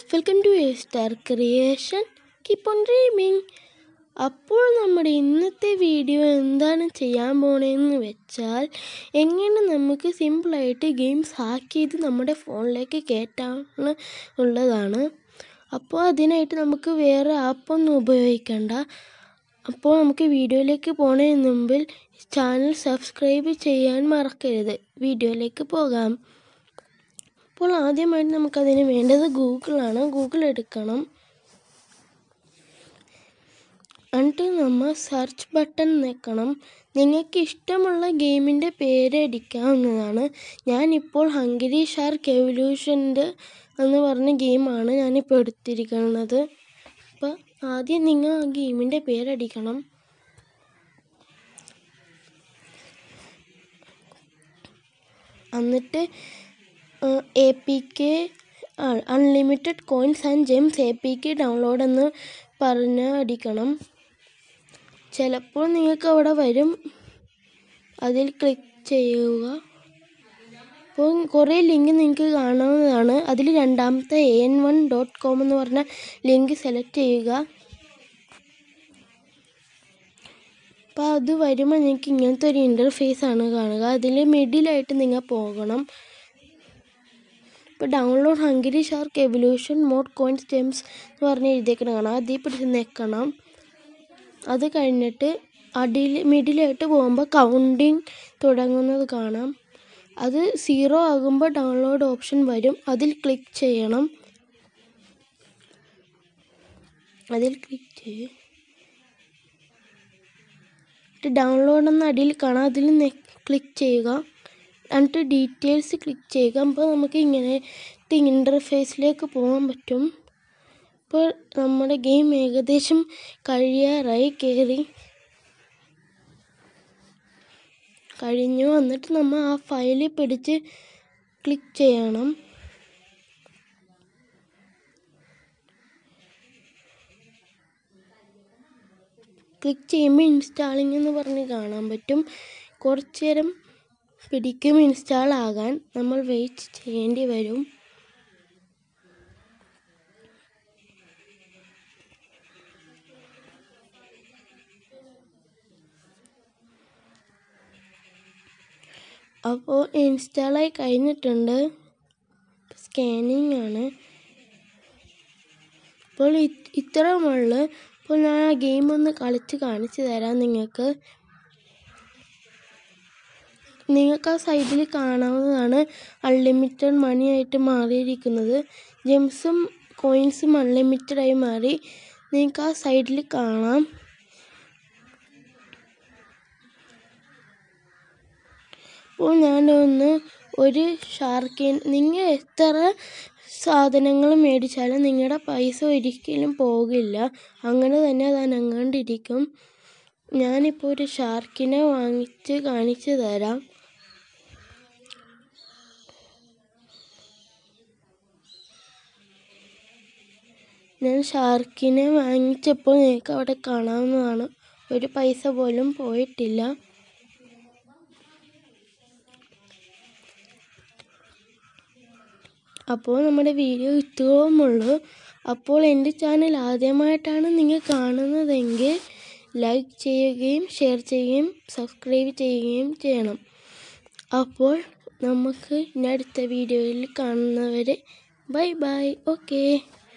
welcome to A star creation keep on dreaming അപ്പോൾ നമ്മുടെ ഇന്നത്തെ വീഡിയോ എന്താണ് ചെയ്യാൻ പോണതെന്ന് വെച്ചാൽ എങ്ങനെ നമുക്ക് സിമ്പിളായിട്ട് ഗെയിംസ് ഹാക്ക് ചെയ്ത് നമ്മുടെ ഫോണിലേക്ക് കയറ്റാവുന്ന ഉള്ളതാണ് അപ്പോൾ അതിനായിട്ട് നമുക്ക് വേറെ ആപ്പൊന്നും ഉപയോഗിക്കണ്ട അപ്പോൾ നമുക്ക് വീഡിയോയിലേക്ക് പോണതിന് മുമ്പിൽ ചാനൽ സബ്സ്ക്രൈബ് ചെയ്യാൻ മറക്കരുത് വീഡിയോയിലേക്ക് പോകാം അപ്പോൾ ആദ്യമായിട്ട് നമുക്കതിന് വേണ്ടത് ഗൂഗിളാണ് ഗൂഗിൾ എടുക്കണം എന്നിട്ട് നമ്മൾ സെർച്ച് ബട്ടൺ നിൽക്കണം നിങ്ങൾക്ക് ഇഷ്ടമുള്ള ഗെയിമിൻ്റെ പേര് അടിക്കാവുന്നതാണ് ഞാനിപ്പോൾ ഹംഗരി ഷാർക്ക് എവല്യൂഷൻ്റെ എന്ന് പറഞ്ഞ ഗെയിമാണ് ഞാനിപ്പോൾ എടുത്തിരിക്കുന്നത് അപ്പോൾ ആദ്യം നിങ്ങൾ ആ ഗെയിമിൻ്റെ പേരടിക്കണം എന്നിട്ട് A P K unlimited coins and gems A P K download എന്ന് പറഞ്ഞ് അടിക്കണം ചിലപ്പോൾ നിങ്ങൾക്ക് അവിടെ വരും അതിൽ ക്ലിക്ക് ചെയ്യുക അപ്പോൾ കുറേ ലിങ്ക് നിങ്ങൾക്ക് കാണാവുന്നതാണ് അതിൽ രണ്ടാമത്തെ A N one dot com എന്ന് പറഞ്ഞ ലിങ്ക് സെലക്ട് ചെയ്യുക അപ്പോൾ അത് വരുമ്പോൾ നിങ്ങൾക്ക് ഇങ്ങനത്തെ ഒരു ഇൻ്റർഫേസ് ആണ് കാണുക അതിൽ മിഡിലായിട്ട് നിങ്ങൾ പോകണം ഇപ്പോൾ download hungry shark evolution mod coins gems എന്ന് പറഞ്ഞ് എഴുതിയേക്കണം കാണാം അതിൽ പിടിച്ച് നിൽക്കണം അത് കഴിഞ്ഞിട്ട് അടിയിൽ മിഡിലായിട്ട് പോകുമ്പോൾ കൗണ്ടിങ് തുടങ്ങുന്നത് കാണാം അത് സീറോ ആകുമ്പോൾ ഡൗൺലോഡ് ഓപ്ഷൻ വരും അതിൽ ക്ലിക്ക് ചെയ്യണം അതിൽ ക്ലിക്ക് ചെയ്യും ഡൗൺലോഡ് എന്ന അടിയിൽ കാണാം അതിൽ ക്ലിക്ക് ചെയ്യുക എന്നിട്ട് ഡീറ്റെയിൽസ് ക്ലിക്ക് ചെയ്യുക അപ്പോൾ നമുക്ക് ഇങ്ങനത്തെ ഇൻ്റർഫേസിലേക്ക് പോകാൻ പറ്റും ഇപ്പോൾ നമ്മുടെ ഗെയിം ഏകദേശം കഴിയാറായി കയറി കഴിഞ്ഞു എന്നിട്ട് നമ്മൾ ആ ഫയലിൽ പിടിച്ച് ക്ലിക്ക് ചെയ്യണം ക്ലിക്ക് ചെയ്യുമ്പോൾ ഇൻസ്റ്റാളിങ് എന്ന് പറഞ്ഞ് കാണാൻ പറ്റും കുറച്ച് നേരം പിടിക്കും ഇൻസ്റ്റാൾ ആകാൻ നമ്മൾ വെയിറ്റ് ചെയ്യേണ്ടി വരും അപ്പോൾ ഇൻസ്റ്റാളായി കഴിഞ്ഞിട്ടുണ്ട് സ്കാനിങ് ആണ് അപ്പോൾ ഇത്രയുമുള്ളു അപ്പോൾ ഞാൻ ആ ഗെയിം ഒന്ന് കളിച്ച് കാണിച്ചു തരാം നിങ്ങൾക്ക് നിങ്ങൾക്ക് ആ സൈഡിൽ കാണാവുന്നതാണ് അൺലിമിറ്റഡ് മണി ആയിട്ട് മാറിയിരിക്കുന്നത് ജെംസും കോയിൻസും അൺലിമിറ്റഡ് ആയി മാറി നിങ്ങൾക്ക് ആ സൈഡിൽ കാണാം അപ്പോൾ ഞാനൊന്ന് ഒരു ഷാർക്കിൻ നിങ്ങൾ എത്ര സാധനങ്ങൾ മേടിച്ചാലും നിങ്ങളുടെ പൈസ ഒരിക്കലും പോകില്ല അങ്ങനെ തന്നെ അത് അനങ്ങാണ്ടിരിക്കും ഞാനിപ്പോൾ ഒരു ഷാർക്കിനെ വാങ്ങിച്ച് കാണിച്ചു തരാം ഞാൻ ഷാർക്കിനെ വാങ്ങിച്ചപ്പോൾ നിങ്ങൾക്ക് അവിടെ കാണാവുന്നതാണ് ഒരു പൈസ പോലും പോയിട്ടില്ല അപ്പോൾ നമ്മുടെ വീഡിയോ ഇത്രയുമുള്ളൂ അപ്പോൾ എൻ്റെ ചാനൽ ആദ്യമായിട്ടാണ് നിങ്ങൾ കാണുന്നതെങ്കിൽ ലൈക്ക് ചെയ്യുകയും ഷെയർ ചെയ്യുകയും സബ്സ്ക്രൈബ് ചെയ്യുകയും ചെയ്യണം അപ്പോൾ നമുക്ക് ഇനി അടുത്ത വീഡിയോയിൽ കാണുന്നവരെ ബൈ ബൈ ഓക്കേ